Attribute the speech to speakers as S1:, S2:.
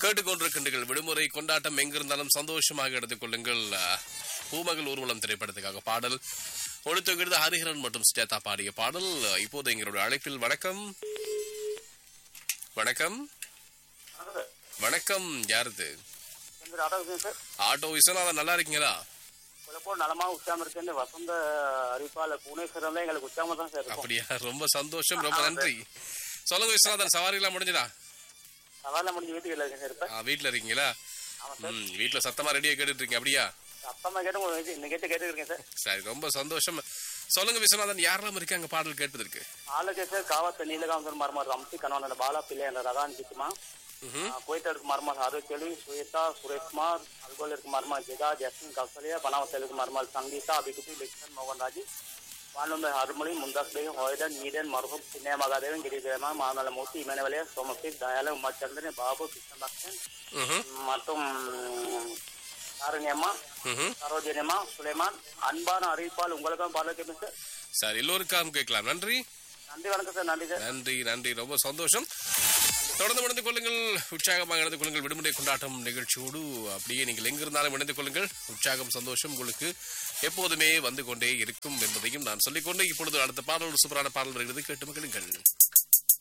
S1: கேட்டுக்கொண்டிருக்கின்றீர்கள் விடுமுறை கொண்டாட்டம் எங்கிருந்தாலும் சந்தோஷமாக எடுத்துக்கொள்ளுங்கள் அஹ், பூமகள் ஊர்வலம் திரைப்படத்துக்காக பாடல் ஒழுத்துகிறது ஹரிஹரன் மற்றும் சுஜாதா பாடிய பாடல் அஹ், இப்போது எங்களுடைய அழைப்பில் வணக்கம் வணக்கம் வணக்கம் யாருது
S2: சார்
S1: ஆட்டோ விஸ்வநாதன் நல்லா இருக்கீங்களா
S2: குழப்பம் நலமா உச்சாம இருக்கு வசந்த அறிவிப்பாளர் புவனேஸ்வரம் தான் எங்களுக்கு உச்சாம தான் சார் இருக்கும்
S1: அப்படியா ரொம்ப சந்தோஷம் ரொம்ப நன்றி சொல்லுங்க விஸ்வநாதன் சவாரி எல்லாம் முடிஞ்சதா
S2: சவால முடிஞ்சு வீட்டுக்கு இல்லை சார் இப்ப
S1: ஆ, வீட்ல இருக்கீங்களா
S2: ஆமா சார்
S1: ம் வீட்ல சத்தமா ரெடியா கேட்டுட்டு இருக்கீங்க அப்படியா
S2: அப்பா கேட்டு உங்களுக்கு இந்த கேட்டு கேட்டுருக்கேன் சார்
S1: சரி ரொம்ப சந்தோஷம் சொல்லுங்க விஸ்வநாதன் யாரெல்லாம் இருக்காங்க பாடல் கேட்டதற்கு
S2: ஆளுக்கு சார் காவத்த நீலகாந்தர் மர்மர் ரம்சி கணவன் பாலா பிள்ளை என்ற ரதான் சித்துமா
S1: ம்ஹும்.
S2: போயிட்டு இருக்கு மர்மல் ஆரோக்கியலி சுவேதா சுரேஷ்குமார் அல்கோல் இருக்கு மர்மல் ஜெகா ஜஸ்மின் கௌசல்யா பனாவத்தில் இருக்கு மர்மல் சங்கீதா அபிகுட்டி லட்சன் மோகன் ராஜி வானுமே ஹர்மொழி முந்தாஸ் பேகம் ஹோய்டன் நீடன் மருகும் சின்ன மகாதேவன் கிரிஜயமா மாநல மூர்த்தி இமனவலைய சோமசீர் தயால உமாச்சந்திரன் பாபு கிருஷ்ணதாசன்
S1: ம்ஹும்.
S2: மற்றும் காரணியம்மா
S1: ம்ஹும்.
S2: சரோஜனியம்மா சுலைமான் அன்பான அறிவிப்பால் உங்களுக்கும் பால கேட்பேன் சார்
S1: சரி எல்லோருக்காகவும் கேட்கலாம் நன்றி
S2: நன்றி வணக்கம் சார் நன்றி சார்
S1: நன்றி நன்றி ரொம்ப சந்தோஷம் தொடர்ந்து இணைந்து கொள்ளுங்கள் உற்சாகமாக இணைந்து கொள்ளுங்கள் விடுமுறை கொண்டாட்டம் நிகழ்ச்சியோடு அப்படியே நீங்கள் எங்கிருந்தாலும் இணைந்து கொள்ளுங்கள் உற்சாகம் சந்தோஷம் உங்களுக்கு எப்போதுமே வந்து கொண்டே இருக்கும் என்பதையும் நான் சொல்லிக்கொண்டு இப்பொழுது அடுத்த பாடல் ஒரு சூப்பரான பாடல் வருகிறது கேட்டு மகிழுங்கள்